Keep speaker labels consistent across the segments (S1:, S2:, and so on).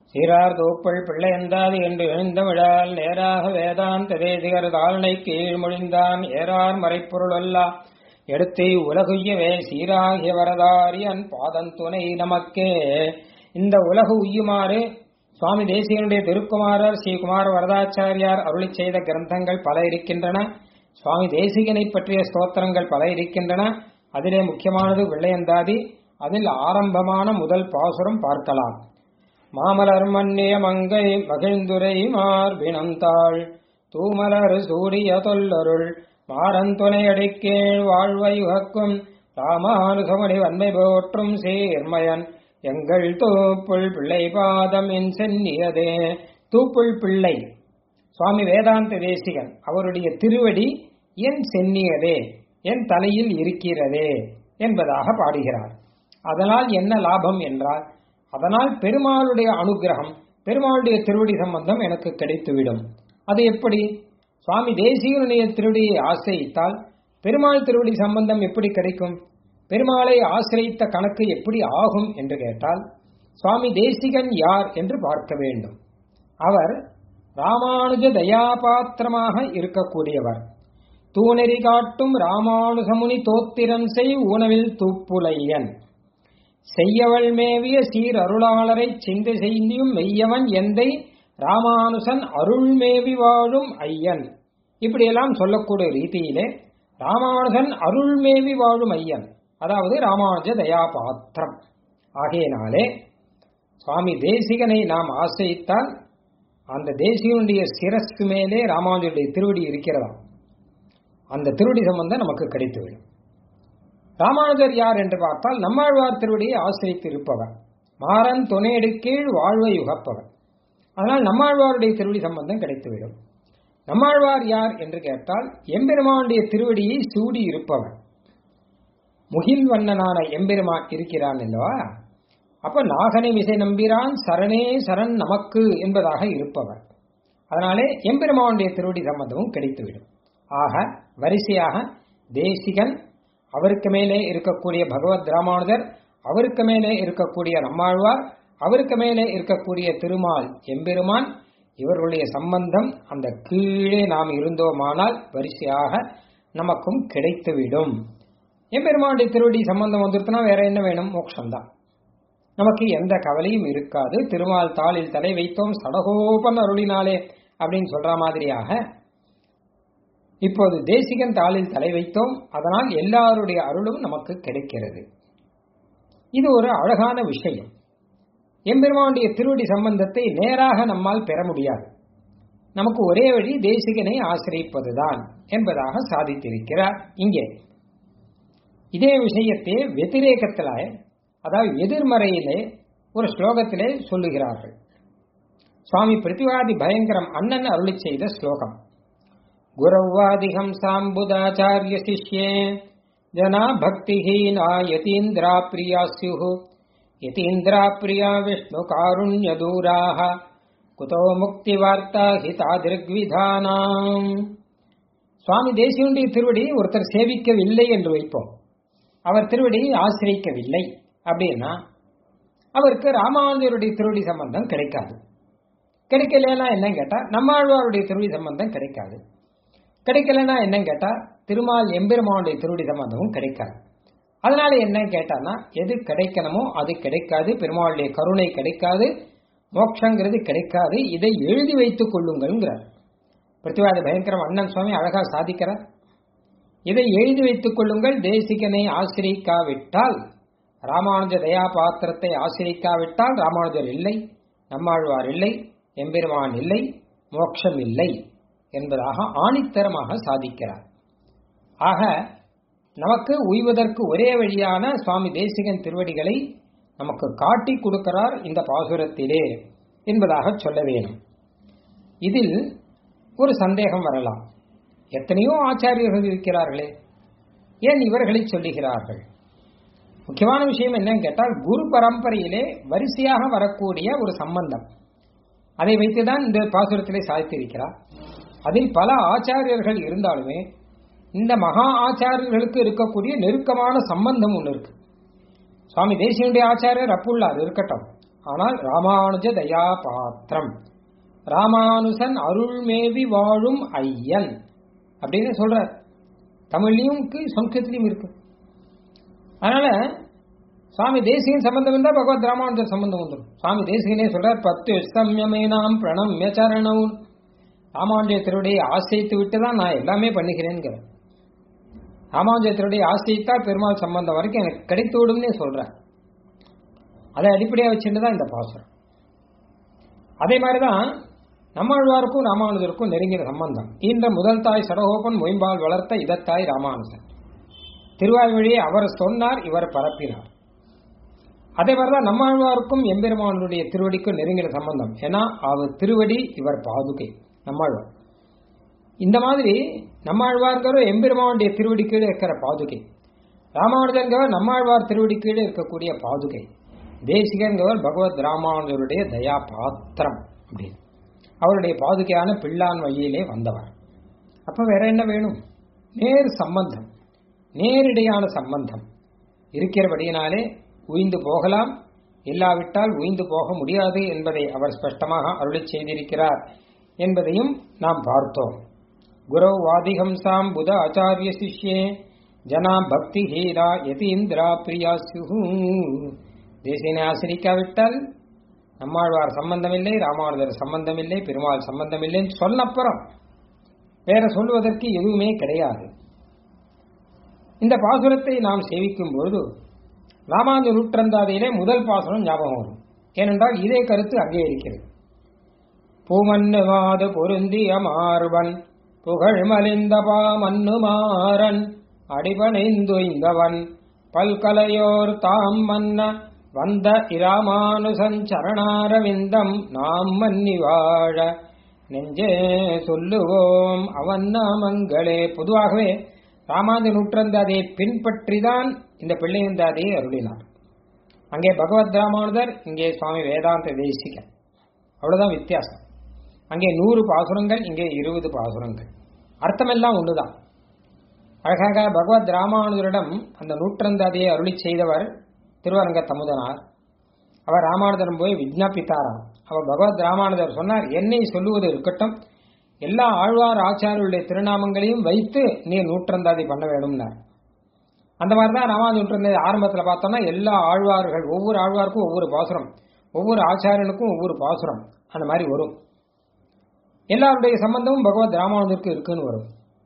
S1: சீரார் தோப்பள் பிள்ளையந்தாது என்று எழுந்தமிழால் நேராக வேதாந்த தேசிகர் தாழ்னை கீழ் மொழிந்தான் ஏறார் மறைப்பொருள் அல்லா எடுத்து உலகுய்யவே சீராகிய வரதாரியன் பாதம் துணை நமக்கே இந்த உலகு உய்யுமாறு சுவாமி தேசிகனுடைய திருக்குமாரர் ஸ்ரீ குமார வரதாச்சாரியார் அருளி செய்த கிரந்தங்கள் பல இருக்கின்றன சுவாமி தேசிகனை பற்றிய ஸ்தோத்திரங்கள் பல இருக்கின்றன அதிலே முக்கியமானது வெள்ளையந்தாதி அதில் ஆரம்பமான முதல் பாசுரம் பார்க்கலாம் மாமலர் மன்னிய மங்கை மகிழ்ந்துரை மார்பினந்தாள் தூமலர் சூடிய தொல்லருள் மாறந்துணை அடிக்கீழ் வாழ்வை உகக்கும் ராமானுசமணி வன்மை போற்றும் சீர்மயன் எங்கள் தூப்புள் பிள்ளை பாதம் என் சென்னியதே தூப்புள் பிள்ளை சுவாமி வேதாந்த தேசிகன் அவருடைய திருவடி என் சென்னியதே என் தலையில் இருக்கிறதே என்பதாக பாடுகிறார் அதனால் என்ன லாபம் என்றால் அதனால் பெருமாளுடைய அனுகிரகம் பெருமாளுடைய திருவடி சம்பந்தம் எனக்கு கிடைத்துவிடும் அது எப்படி சுவாமி தேசிகனுடைய திருவடியை ஆசிரியித்தால் பெருமாள் திருவடி சம்பந்தம் எப்படி கிடைக்கும் பெருமாளை ஆசிரியித்த கணக்கு எப்படி ஆகும் என்று கேட்டால் சுவாமி தேசிகன் யார் என்று பார்க்க வேண்டும் அவர் ராமானுஜ தயாபாத்திரமாக இருக்கக்கூடியவர் தூணெறி காட்டும் ராமானுசமுனி தோத்திரம் செய் ஊனவில் தூப்புலையன் செய்யவள் மேவிய சீர் அருளாளரை சிந்தை செய்தியும் மெய்யவன் எந்தை ராமானுசன் அருள் மேவி வாழும் ஐயன் இப்படியெல்லாம் சொல்லக்கூடிய ரீதியிலே ராமானுஜன் அருள் மேவி வாழும் ஐயன் அதாவது ராமானுஜ தயாபாத்திரம் ஆகையினாலே சுவாமி தேசிகனை நாம் ஆசிரித்தால் அந்த தேசிகனுடைய சிரஸ்க்கு மேலே ராமானுஜருடைய திருவடி இருக்கிறதா அந்த திருவடி சம்பந்தம் நமக்கு கிடைத்துவிடும் ராமானுஜர் யார் என்று பார்த்தால் நம்மாழ்வார் திருவடியை ஆசிரித்து இருப்பவர் மாறன் துணையடி கீழ் வாழ்வை யுகப்பவர் அதனால் நம்மாழ்வாருடைய திருவடி சம்பந்தம் கிடைத்துவிடும் நம்மாழ்வார் யார் என்று கேட்டால் எம்பெருமானுடைய திருவடியை சூடி இருப்பவர் முகில் வண்ணனான எம்பெருமான் இருக்கிறான் அல்லவா அப்ப நாகனை விசை நம்பிரான் சரணே சரண் நமக்கு என்பதாக இருப்பவர் அதனாலே எம்பெருமானுடைய திருவடி சம்பந்தமும் கிடைத்துவிடும் ஆக வரிசையாக தேசிகன் அவருக்கு மேலே இருக்கக்கூடிய பகவத் ராமானுஜர் அவருக்கு மேலே இருக்கக்கூடிய நம்மாழ்வார் அவருக்கு மேலே இருக்கக்கூடிய திருமால் எம்பெருமான் இவர்களுடைய சம்பந்தம் அந்த கீழே நாம் இருந்தோமானால் வரிசையாக நமக்கும் கிடைத்துவிடும் எம்பெருமானுடைய திருவடி சம்பந்தம் வந்துருச்சுன்னா வேற என்ன வேணும் மோட்சம்தான் நமக்கு எந்த கவலையும் இருக்காது திருமால் தாளில் தலை வைத்தோம் சடகோபன் அருளினாலே அப்படின்னு சொல்ற மாதிரியாக இப்போது தேசிகன் தாளில் தலை வைத்தோம் அதனால் எல்லாருடைய அருளும் நமக்கு கிடைக்கிறது இது ஒரு அழகான விஷயம் எம்பெருமானுடைய திருவடி சம்பந்தத்தை நேராக நம்மால் பெற முடியாது நமக்கு ஒரே வழி தேசிகனை ஆசிரிப்பதுதான் என்பதாக சாதித்திருக்கிறார் இங்கே இதே விஷயத்தை வெதிரேகத்தில அதாவது எதிர்மறையிலே ஒரு ஸ்லோகத்திலே சொல்லுகிறார்கள் சுவாமி பிரதிவாதி பயங்கரம் அண்ணன் அருளி செய்த ஸ்லோகம் குரவாதிகம் சாம்புதாச்சாரிய சிஷ்யே ஜனா பக்திஹீனா யதீந்திரா பிரியா ஸ்யு யதீந்திரா பிரியா விஷ்ணு காருண்ய தூராக குதோ முக்தி வார்த்தா ஹிதாதிருக்விதானாம் சுவாமி தேசியனுடைய திருவடி ஒருத்தர் சேவிக்கவில்லை என்று வைப்போம் அவர் திருவடியை ஆசிரிக்கவில்லை அப்படின்னா அவருக்கு ராமானுஜருடைய திருவடி சம்பந்தம் கிடைக்காது கிடைக்கலனா என்ன கேட்டா நம்மாழ்வாருடைய திருவடி சம்பந்தம் கிடைக்காது கிடைக்கலனா என்ன கேட்டா திருமால் எம்பெருமானுடைய திருவடி சம்பந்தமும் கிடைக்காது அதனால என்ன கேட்டானா எது கிடைக்கணுமோ அது கிடைக்காது பெருமாளுடைய கருணை கிடைக்காது மோட்சங்கிறது கிடைக்காது இதை எழுதி வைத்துக் கொள்ளுங்கள்ங்கிறார் பிரதிவாத பயங்கரம் அண்ணன் சுவாமி அழகா சாதிக்கிறார் இதை எழுதி வைத்துக் கொள்ளுங்கள் தேசிகனை ஆசிரிக்காவிட்டால் ராமானுஜ தயா பாத்திரத்தை ஆசிரிக்காவிட்டால் ராமானுஜர் இல்லை நம்மாழ்வார் இல்லை எம்பெருமான் இல்லை மோட்சம் இல்லை என்பதாக ஆணித்தரமாக சாதிக்கிறார் ஆக நமக்கு உய்வதற்கு ஒரே வழியான சுவாமி தேசிகன் திருவடிகளை நமக்கு காட்டி கொடுக்கிறார் இந்த பாசுரத்திலே என்பதாக சொல்ல வேணும் இதில் ஒரு சந்தேகம் வரலாம் எத்தனையோ ஆச்சாரியர்கள் இருக்கிறார்களே ஏன் இவர்களை சொல்லுகிறார்கள் முக்கியமான விஷயம் என்னன்னு கேட்டால் குரு பரம்பரையிலே வரிசையாக வரக்கூடிய ஒரு சம்பந்தம் அதை வைத்துதான் இந்த பாசுரத்திலே சாதித்திருக்கிறார் அதில் பல ஆச்சாரியர்கள் இருந்தாலுமே இந்த மகா ஆச்சாரியர்களுக்கு இருக்கக்கூடிய நெருக்கமான சம்பந்தம் ஒன்று இருக்கு சுவாமி தேசியனுடைய ஆச்சாரியர் அப்புள்ளார் இருக்கட்டும் ஆனால் ராமானுஜ தயா பாத்திரம் ராமானுசன் அருள்மேவி வாழும் ஐயன் அப்படின்னு சொல்றார் தமிழ்லையும் இருக்கு சம்ஸ்கிருத்திலையும் இருக்கு அதனால சுவாமி தேசிகன் சம்பந்தம் இருந்தா பகவத் ராமானுஜர் சம்பந்தம் வந்துடும் சுவாமி தேசிகனே சொல்றார் பத்து சம்யமேனாம் பிரணம்ய சரணம் ராமானுஜய திருவடியை ஆசைத்து விட்டு தான் நான் எல்லாமே பண்ணுகிறேன்கிறேன் ராமானுஜய திருவடியை ஆசைத்தா பெருமாள் சம்பந்தம் வரைக்கும் எனக்கு கிடைத்து விடும்னே சொல்றேன் அதை அடிப்படையாக வச்சுட்டு தான் இந்த பாசுரம் அதே மாதிரிதான் நம்மாழ்வாருக்கும் ராமானுஜருக்கும் நெருங்கின சம்பந்தம் இந்த முதல் தாய் சடகோபன் மொயம்பால் வளர்த்த இதத்தாய் ராமானுஜன் திருவாய்மொழியை அவர் சொன்னார் இவர் பரப்பினார் அதே மாதிரிதான் நம்மாழ்வாருக்கும் எம்பெருமானுடைய திருவடிக்கும் நெருங்கின சம்பந்தம் ஏன்னா அவர் திருவடி இவர் பாதுகை நம்மாழ்வார் இந்த மாதிரி நம்மாழ்வார்கிற எம்பெருமானுடைய திருவடி கீழே இருக்கிற பாதுகை ராமானுஜன்கிறவர் நம்மாழ்வார் திருவடி கீழே இருக்கக்கூடிய பாதுகை தேசிகன்கிறவர் பகவத் ராமானுஜருடைய தயா பாத்திரம் அப்படின்னு அவருடைய பாதுகையான பிள்ளான் வழியிலே வந்தவர் அப்ப வேற என்ன வேணும் நேர் சம்பந்தம் நேரிடையான சம்பந்தம் இருக்கிறபடியினாலே உய்ந்து போகலாம் இல்லாவிட்டால் உய்ந்து போக முடியாது என்பதை அவர் ஸ்பஷ்டமாக அருளி செய்திருக்கிறார் என்பதையும் நாம் பார்த்தோம் குரோ வாதிகம்சாம் புத ஆச்சாரிய சிஷ்யே ஜனா பக்தி ஹீரா யதீந்திரா பிரியா சுகு தேசியனை ஆசிரிக்காவிட்டால் நம்மாழ்வார் சம்பந்தமில்லை ராமானுஜர் சம்பந்தமில்லை பெருமாள் சம்பந்தமில்லைன்னு சொன்னப்புறம் வேற சொல்வதற்கு எதுவுமே கிடையாது இந்த பாசுரத்தை நாம் சேவிக்கும் பொழுது ராமானுஜ நூற்றந்தாதையிலே முதல் பாசுரம் ஞாபகம் வரும் ஏனென்றால் இதே கருத்து அங்கே இருக்கிறது பூமன்னுவாது பொருந்திய மார்பன் புகழ் மலிந்த பாமன்னு மாறன் அடிபணைந்துய்ந்தவன் பல்கலையோர் தாம் மன்ன வந்த இராமானுசன் சரணாரவிந்தம் நாம் மன்னி வாழ நெஞ்சே சொல்லுவோம் அவன் நாமங்களே பொதுவாகவே ராமானுஜ நூற்றந்தாதையை பின்பற்றிதான் இந்த பிள்ளையந்தாதையை அருளினார் அங்கே பகவத் ராமானுஜர் இங்கே சுவாமி வேதாந்த தேசிகன் அவ்வளவுதான் வித்தியாசம் அங்கே நூறு பாசுரங்கள் இங்கே இருபது பாசுரங்கள் அர்த்தமெல்லாம் ஒண்ணுதான் அழகாக பகவத் ராமானுஜரிடம் அந்த நூற்றந்தாதையை அருளி செய்தவர் திருவரங்க தமுதனார் அவர் ராமானுஜரம் போய் விஜ்ஞாபித்தாராம் அவர் பகவத் ராமானுஜர் சொன்னார் என்னை சொல்லுவது இருக்கட்டும் எல்லா ஆழ்வார் ஆச்சாரியருடைய திருநாமங்களையும் வைத்து நீ நூற்றந்தாதி பண்ண வேணும்னார் அந்த மாதிரி தான் ராமானுஜ நூற்றந்தாதி ஆரம்பத்தில் பார்த்தோம்னா எல்லா ஆழ்வார்கள் ஒவ்வொரு ஆழ்வாருக்கும் ஒவ்வொரு பாசுரம் ஒவ்வொரு ஆச்சாரியனுக்கும் ஒவ்வொரு பாசுரம் அந்த மாதிரி வரும் எல்லாருடைய சம்பந்தமும் பகவத் ராமானுஜருக்கு இருக்குன்னு வரும்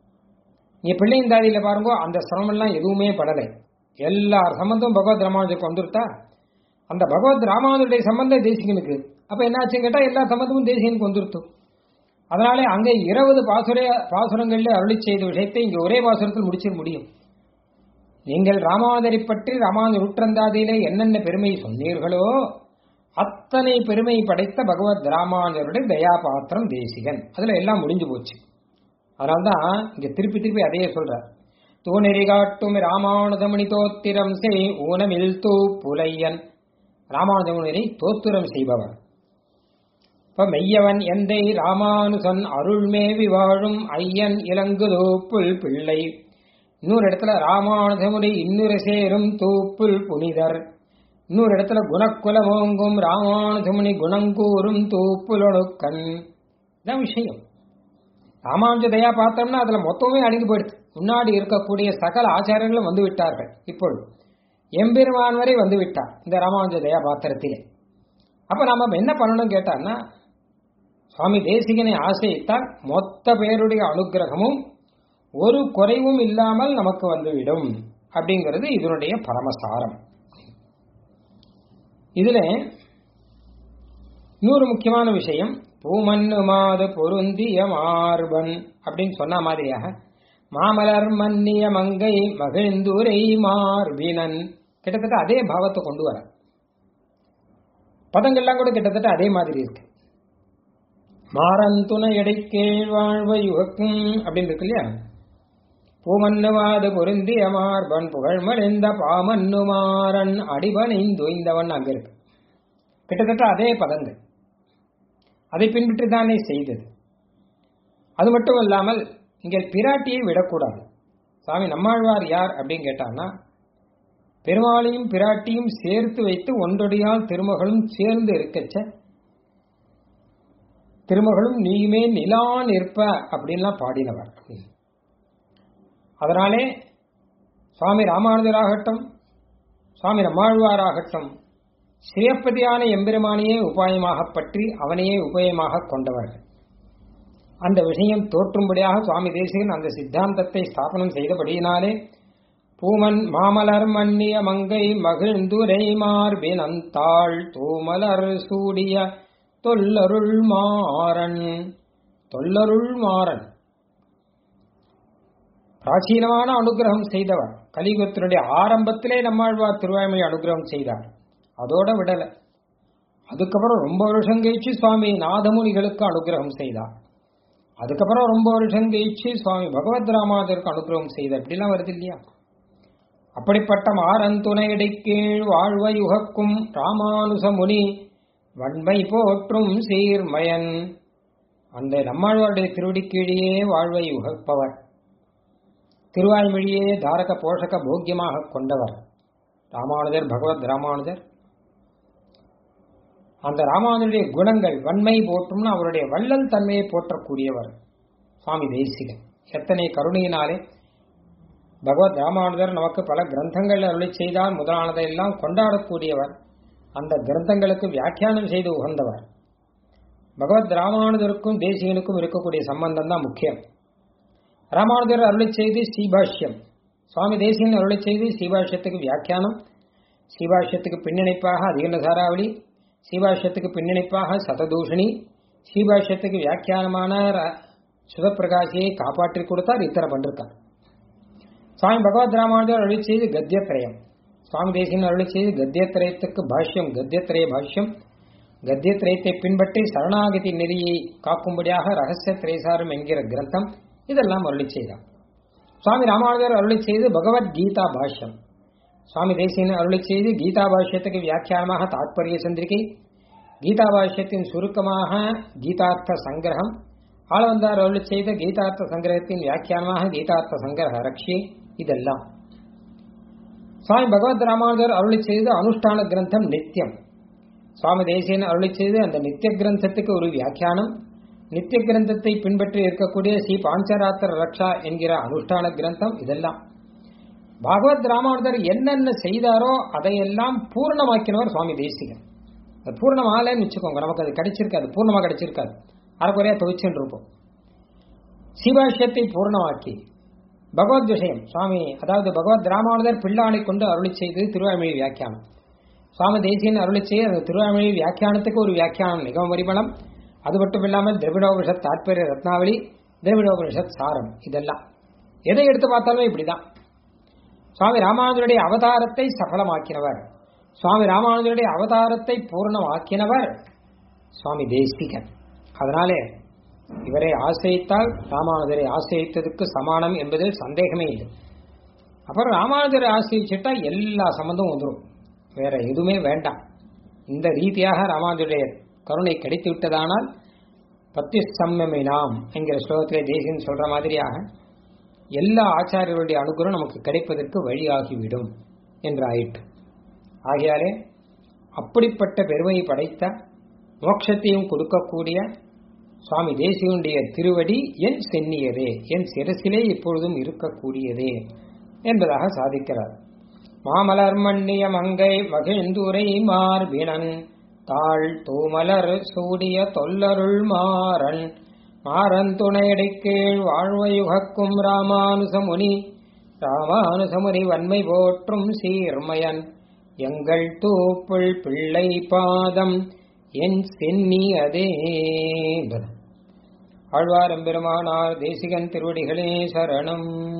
S1: நீ பிள்ளையந்தாதியில பாருங்க அந்த சிரமம்லாம் எதுவுமே படலை எல்லார் சம்பந்தமும் பகவத் ராமானுஜருக்கு வந்துருத்தா அந்த பகவத் ராமானுஜருடைய சம்பந்தம் தேசிகனுக்கு அப்ப என்னாச்சுன்னு கேட்டா எல்லா சம்பந்தமும் தேசிகனுக்கு வந்துருத்து அதனாலே அங்கே இருபது பாசுர பாசுரங்களில் அருளி செய்த விஷயத்தை இங்க ஒரே பாசுரத்தில் முடிச்சிட முடியும் நீங்கள் ராமாவதரை பற்றி ராமானுஜ நூற்றந்தாதியிலே என்னென்ன பெருமை சொன்னீர்களோ அத்தனை பெருமை படைத்த பகவத் ராமானுஜருடைய தயா பாத்திரம் தேசிகன் அதுல எல்லாம் முடிஞ்சு போச்சு அதனால்தான் இங்க திருப்பி திருப்பி அதையே சொல்றார் தூணெறி காட்டும் ராமானுஜமணி தோத்திரம் செய் ஊனமில் தூ புலையன் ராமானுஜமுனியை தோத்திரம் செய்பவர் இப்ப மெய்யவன் எந்தை ராமானுசன் அருள்மேவி வாழும் ஐயன் இலங்கு தூப்புல் பிள்ளை இன்னொரு இடத்துல ராமானுஜமுனி இன்னுரை சேரும் தூப்புல் புனிதர் இன்னொரு இடத்துல குணக்குலமோங்கும் ராமானுஜமுனி குணங்கூறும் தூப்புலொடுக்கன் இதான் விஷயம் ராமானுஜ தயா பார்த்தோம்னா அதுல மொத்தமே அடங்கி போயிடுது முன்னாடி இருக்கக்கூடிய சகல ஆச்சாரியர்களும் வந்து விட்டார்கள் இப்பொழுது எம்பெருமான் வரை வந்து விட்டார் இந்த ராமானுஜ தயா பாத்திரத்திலே அப்ப நாம என்ன பண்ணணும் கேட்டான்னா சுவாமி தேசிகனை ஆசைத்தால் மொத்த பேருடைய அனுகிரகமும் ஒரு குறைவும் இல்லாமல் நமக்கு வந்துவிடும் அப்படிங்கிறது இதனுடைய பரமசாரம் இதுல இன்னொரு முக்கியமான விஷயம் பூமன்னு மாது பொருந்திய மார்பன் அப்படின்னு சொன்ன மாதிரியாக மாமலர் மன்னிய மங்கை மகிழ்ந்துரை மார்பினன் கிட்டத்தட்ட அதே பாவத்தை கொண்டு வர பதங்கள்லாம் கூட கிட்டத்தட்ட அதே மாதிரி இருக்கு மாறன் துணை எடை கீழ் வாழ்வ யுகக்கும் அப்படின்னு இருக்கு இல்லையா பூமன்னுவாது பொருந்திய மார்பன் புகழ் மறைந்த பாமன்னு மாறன் அடிபணிந்துய்ந்தவன் அங்க இருக்கு கிட்டத்தட்ட அதே பதங்கள் அதை பின்பற்றி தானே செய்தது அது மட்டும் இல்லாமல் இங்கே பிராட்டியை விடக்கூடாது சாமி நம்மாழ்வார் யார் அப்படின்னு கேட்டான்னா பெருமாளையும் பிராட்டியும் சேர்த்து வைத்து ஒன்றொடியால் திருமகளும் சேர்ந்து இருக்கச்ச திருமகளும் நீயுமே நிலா நிற்ப அப்படின்லாம் பாடினவர் அதனாலே சுவாமி ராமானுஜராகட்டும் சுவாமி நம்மாழ்வாராகட்டும் ஸ்ரீயப்பதியான எம்பெருமானையே உபாயமாக பற்றி அவனையே உபாயமாக கொண்டவர்கள் அந்த விஷயம் தோற்றும்படியாக சுவாமி தேசிகன் அந்த சித்தாந்தத்தை ஸ்தாபனம் செய்தபடியினாலே பூமன் மாமலர் மன்னிய மங்கை மகிழ்ந்துரை மார்பினந்தாள் தூமலர் சூடிய தொல்லருள் மாறன் தொல்லருள் மாறன் பிராச்சீனமான அனுகிரகம் செய்தவர் கலியுகத்தினுடைய ஆரம்பத்திலே நம்மாழ்வார் திருவாய்மொழி அனுகிரகம் செய்தார் அதோட விடல அதுக்கப்புறம் ரொம்ப வருஷம் கழிச்சு சுவாமி நாதமுனிகளுக்கு அனுகிரகம் செய்தார் அதுக்கப்புறம் ரொம்ப வருஷம் கழிச்சு சுவாமி பகவத் ராமாதருக்கு அனுகிரகம் செய்தார் இப்படிலாம் வருது இல்லையா அப்படிப்பட்ட மாறன் துணையடி கீழ் வாழ்வை உகக்கும் ராமானுச முனி வன்மை போற்றும் சீர்மயன் அந்த நம்மாழ்வாருடைய திருவடி கீழே வாழ்வை உகப்பவர் திருவாய்மொழியே தாரக போஷக போக்கியமாக கொண்டவர் ராமானுஜர் பகவத் ராமானுஜர் அந்த ராமானுடைய குணங்கள் வன்மை போற்றும்னு அவருடைய வள்ளல் தன்மையை போற்றக்கூடியவர் சுவாமி தேசிகன் எத்தனை கருணையினாலே பகவத் ராமானுஜர் நமக்கு பல கிரந்தங்கள் அருளி செய்தால் முதலானதையெல்லாம் கொண்டாடக்கூடியவர் அந்த கிரந்தங்களுக்கு வியாக்கியானம் செய்து உகந்தவர் பகவத் ராமானுஜருக்கும் தேசிகனுக்கும் இருக்கக்கூடிய சம்பந்தம் தான் முக்கியம் ராமானுஜர் அருளி செய்து ஸ்ரீபாஷ்யம் சுவாமி தேசிகன் அருளி செய்து ஸ்ரீபாஷ்யத்துக்கு வியாக்கியானம் ஸ்ரீபாஷ்யத்துக்கு பின்னணிப்பாக அதிகனசாராவளி ஸ்ரீபாஷ்யத்துக்கு பின்னணிப்பாக சததூஷணி ஸ்ரீபாஷ்யத்துக்கு வியாக்கியானமான சுதப்பிரகாசியை காப்பாற்றி கொடுத்தார் இத்தனை பண்ணிருக்கார் சுவாமி பகவத் ராமானுஜர் அருளி செய்து கத்தியத்திரயம் சுவாமி தேசியன் அருளி செய்து கத்தியத்திரயத்துக்கு பாஷ்யம் கத்தியத்திரய பாஷ்யம் கத்தியத்திரயத்தை பின்பற்றி சரணாகதி நெறியை காக்கும்படியாக ரகசிய திரைசாரம் என்கிற கிரந்தம் இதெல்லாம் அருளி செய்தார் சுவாமி ராமானுஜர் அருளி செய்து பகவத்கீதா பாஷ்யம் சுவாமி தேசியன் அருளி செய்து கீதா பாஷ்யத்துக்கு வியாக்கியானமாக தாத்பரிய சந்திரிகை கீதா பாஷ்யத்தின் சுருக்கமாக கீதார்த்த சங்கிரகம் ஆளவந்தார் அருளி செய்த கீதார்த்த சங்கிரகத்தின் வியாக்கியானமாக கீதார்த்த சங்கிரக ரக்ஷி இதெல்லாம் சுவாமி பகவத் ராமானுஜர் அருளி செய்து அனுஷ்டான கிரந்தம் நித்தியம் சுவாமி தேசியன் அருளி செய்து அந்த நித்திய கிரந்தத்துக்கு ஒரு வியாக்கியானம் நித்திய கிரந்தத்தை பின்பற்றி இருக்கக்கூடிய ஸ்ரீ பாஞ்சராத்திர ரக்ஷா என்கிற அனுஷ்டான கிரந்தம் இதெல்லாம் பாகவத் ராமானுஜர் என்னென்ன செய்தாரோ அதையெல்லாம் பூர்ணமாக்கினவர் சுவாமி தேசிகன் அது பூர்ணமாகலன்னு வச்சுக்கோங்க நமக்கு அது கிடைச்சிருக்காது பூர்ணமா கிடைச்சிருக்காது அரைக்குறையா துவைச்சுன்னு இருப்போம் சிவாஷ்யத்தை பூர்ணமாக்கி பகவத் விஷயம் சுவாமி அதாவது பகவத் ராமானுஜர் பிள்ளானை கொண்டு அருளி செய்து திருவாய்மொழி வியாக்கியானம் சுவாமி தேசியன் அருளி செய்து அந்த திருவாய்மொழி வியாக்கியானத்துக்கு ஒரு வியாக்கியானம் மிகவும் வரிபலம் அது மட்டும் இல்லாமல் திரவிடோபனிஷத் தாற்பரிய ரத்னாவளி திரவிடோபனிஷத் சாரம் இதெல்லாம் எதை எடுத்து பார்த்தாலுமே இப்படிதான் சுவாமி ராமானுஜருடைய அவதாரத்தை சஃலமாக்கினவர் சுவாமி ராமானுஜருடைய அவதாரத்தை பூர்ணமாக்கினவர் சுவாமி தேசிகன் அதனாலே இவரை ஆசிரித்தால் ராமானுஜரை ஆசிரித்ததுக்கு சமானம் என்பதில் சந்தேகமே இல்லை அப்புறம் ராமானுஜரை ஆசிரிச்சிட்டா எல்லா சம்பந்தமும் வந்துடும் வேற எதுவுமே வேண்டாம் இந்த ரீதியாக ராமானுஜருடைய கருணை கிடைத்து விட்டதானால் பத்தி சம்மமினாம் என்கிற ஸ்லோகத்திலே தேசியன் சொல்ற மாதிரியாக எல்லா ஆச்சாரியர்களுடைய அனுகிரகம் நமக்கு கிடைப்பதற்கு வழியாகிவிடும் என்று ஆயிற்று ஆகையாலே அப்படிப்பட்ட பெருமையை படைத்த மோட்சத்தையும் கொடுக்கக்கூடிய சுவாமி தேசியனுடைய திருவடி என் சென்னியதே என் சிரசிலே இப்பொழுதும் இருக்கக்கூடியதே என்பதாக சாதிக்கிறார் மாமலர் மன்னிய மங்கை மகிழ்ந்துரை மார்பினன் தாழ் தூமலர் சூடிய தொல்லருள் மாறன் மாறன் துணையடி கீழ் வாழ்வையுகக்கும் ராமானுசமுனி ராமானுசமுனி வன்மை போற்றும் சீர்மயன் எங்கள் தூப்புள் பிள்ளை பாதம் என் சென்னியதே ஆழ்வார் எம்பெருமானார் தேசிகன் திருவடிகளே சரணம்